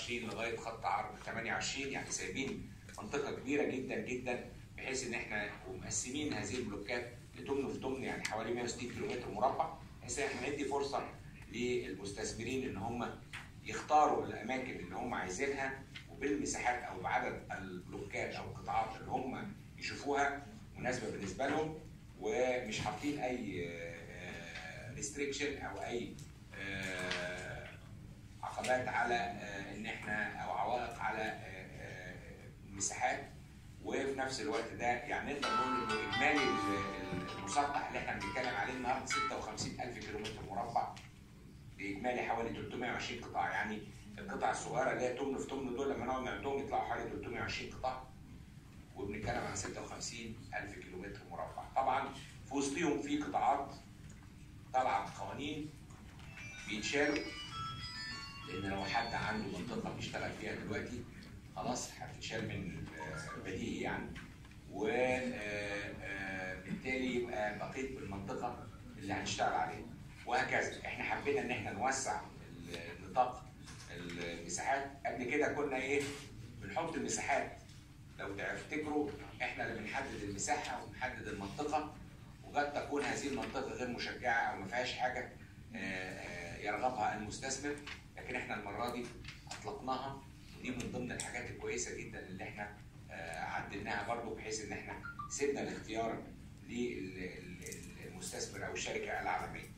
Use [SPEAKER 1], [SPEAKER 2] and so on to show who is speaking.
[SPEAKER 1] 25 لغايه خط عرض 28 يعني سايبين منطقه كبيره جدا جدا بحيث ان احنا ومقسمين هذه البلوكات لتمن في تمن يعني حوالي 160 كيلومتر مربع بحيث ان احنا ندي فرصه للمستثمرين ان هم يختاروا الاماكن اللي هم عايزينها وبالمساحات او بعدد البلوكات او القطاعات اللي هم يشوفوها مناسبه بالنسبه لهم ومش حاطين اي ريستريكشن او اي آه، عقبات على آه، ان احنا او عوائق على آه، آه، المساحات وفي نفس الوقت ده يعني نقدر نقول انه اجمالي ال- المسطح اللي احنا بنتكلم عليه النهارده 56000 كيلومتر مربع باجمالي حوالي 320 قطاع يعني القطع الصغيره اللي هي تمن في تمن دول لما نقعد نعدهم يطلعوا حوالي 320 قطاع وبنتكلم عن 56000 كيلومتر مربع طبعا في وسطهم في قطاعات طالعه قوانين بيتشالوا لان لو حد عنده منطقه بيشتغل فيها دلوقتي خلاص هتتشال من آه، بديهي يعني وبالتالي يبقى بقيت بالمنطقه اللي هنشتغل عليها وهكذا احنا حبينا ان احنا نوسع ال- نطاق المساحات قبل كده كنا ايه بنحط المساحات لو تفتكروا احنا اللي بنحدد المساحه وبنحدد المنطقه وقد تكون هذه المنطقه غير مشجعه او ما فيهاش حاجه آه، آه، يرغبها المستثمر لكن احنا المره دي اطلقناها ودي من ضمن الحاجات الكويسه جدا اللي احنا آه، عدلناها برضو بحيث ان احنا سيبنا الاختيار للمستثمر او الشركه العالميه